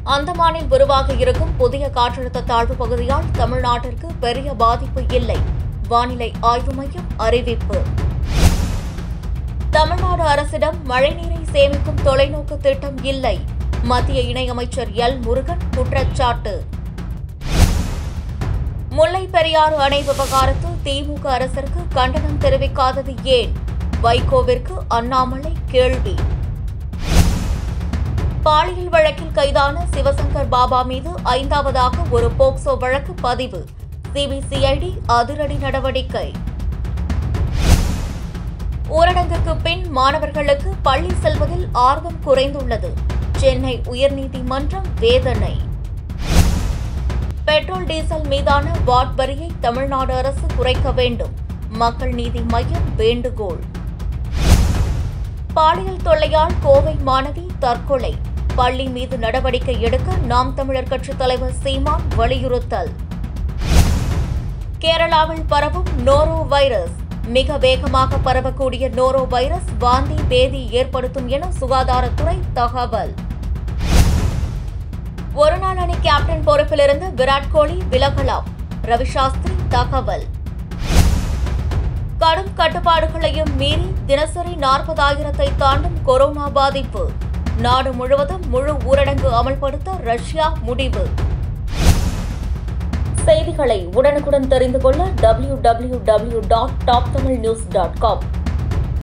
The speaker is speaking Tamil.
அந்தமானில் உருவாக இருக்கும் புதிய காற்றழுத்த தாழ்வு பகுதியால் தமிழ்நாட்டிற்கு பெரிய பாதிப்பு இல்லை வானிலை ஆய்வு மையம் அறிவிப்பு தமிழ்நாடு அரசிடம் மழைநீரை சேமிக்கும் தொலைநோக்கு திட்டம் இல்லை மத்திய இணையமைச்சர் எல் முருகன் குற்றச்சாட்டு முல்லை பெரியாறு அணை விவகாரத்தில் திமுக அரசிற்கு கண்டனம் தெரிவிக்காதது ஏன் வைகோவிற்கு அண்ணாமலை கேள்வி பாலியல் வழக்கில் கைதான சிவசங்கர் பாபா மீது ஐந்தாவதாக ஒரு போக்சோ வழக்கு பதிவு சிபிசிஐடி அதிரடி நடவடிக்கை ஊரடங்குக்கு பின் மாணவர்களுக்கு பள்ளி செல்வதில் ஆர்வம் குறைந்துள்ளது சென்னை உயர்நீதிமன்றம் வேதனை பெட்ரோல் டீசல் மீதான வாட் வரியை தமிழ்நாடு அரசு குறைக்க வேண்டும் மக்கள் நீதி மையம் வேண்டுகோள் பாலியல் தொல்லையால் கோவை மாணவி தற்கொலை பள்ளி மீது நடவடிக்கை எடுக்க நாம் தமிழர் கட்சித் தலைவர் சீமான் வலியுறுத்தல் கேரளாவில் பரவும் நோரோ வைரஸ் மிக வேகமாக பரவக்கூடிய நோரோ வைரஸ் வாந்தி பேதி ஏற்படுத்தும் என சுகாதாரத்துறை தகவல் ஒருநாள் அணி கேப்டன் பொறுப்பிலிருந்து விராட் கோலி விலகலாம் ரவிசாஸ்திரி தகவல் கடும் கட்டுப்பாடுகளையும் மீறி தினசரி நாற்பதாயிரத்தை தாண்டும் கொரோனா பாதிப்பு நாடு முழுவதும் முழு ஊரடங்கு அமல்படுத்த ரஷ்யா முடிவு செய்திகளை உடனுக்குடன் தெரிந்து கொள்ள W W W dot top Tamil news dot com